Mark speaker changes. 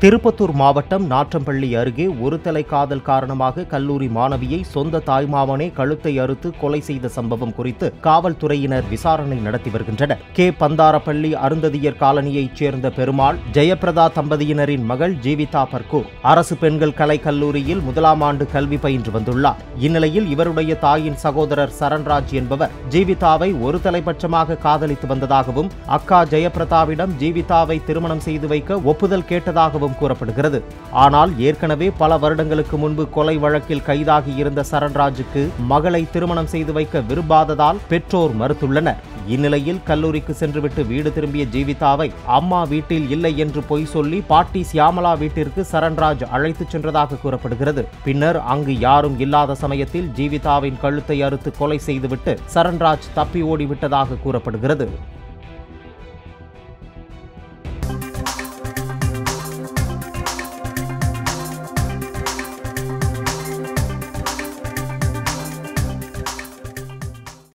Speaker 1: திருப்பத்தூர் மாவட்டம் நாற்றம்பள்ளி அருகே ஒரு தலை காதல் காரணமாக கல்லூரி மாணவியை சொந்த தாய்மாமனே கழுத்தை அறுத்து கொலை செய்த சம்பவம் குறித்து காவல்துறையினர் விசாரணை நடத்தி வருகின்றனர் கே பந்தாரப்பள்ளி அருந்ததியர் காலனியைச் சேர்ந்த பெருமாள் ஜெயபிரதா தம்பதியினரின் மகள் ஜீவிதா பர்கூர் அரசு பெண்கள் கலை கல்லூரியில் முதலாம் ஆண்டு கல்வி பயின்று வந்துள்ளார் இந்நிலையில் இவருடைய தாயின் சகோதரர் சரண்ராஜ் என்பவர் ஜீவிதாவை ஒரு தலைபட்சமாக காதலித்து வந்ததாகவும் அக்கா ஜெயபிரதாவிடம் ஜீவிதாவை திருமணம் செய்து வைக்க ஒப்புதல் கேட்டதாகவும் கூறப்படுகிறது ஆனால் ஏற்கனவே பல வருடங்களுக்கு முன்பு கொலை வழக்கில் கைதாகி இருந்த சரண்ராஜுக்கு மகளை திருமணம் செய்து வைக்க விரும்பாததால் பெற்றோர் மறுத்துள்ளனர் இந்நிலையில் கல்லூரிக்கு சென்றுவிட்டு வீடு திரும்பிய ஜீவிதாவை அம்மா வீட்டில் இல்லை என்று பொய் சொல்லி பாட்டி சியாமலா வீட்டிற்கு சரண்ராஜ் அழைத்துச் சென்றதாக கூறப்படுகிறது பின்னர் அங்கு யாரும் இல்லாத சமயத்தில் ஜீவிதாவின் கழுத்தை அறுத்து கொலை செய்துவிட்டு சரண்ராஜ் தப்பி ஓடிவிட்டதாக கூறப்படுகிறது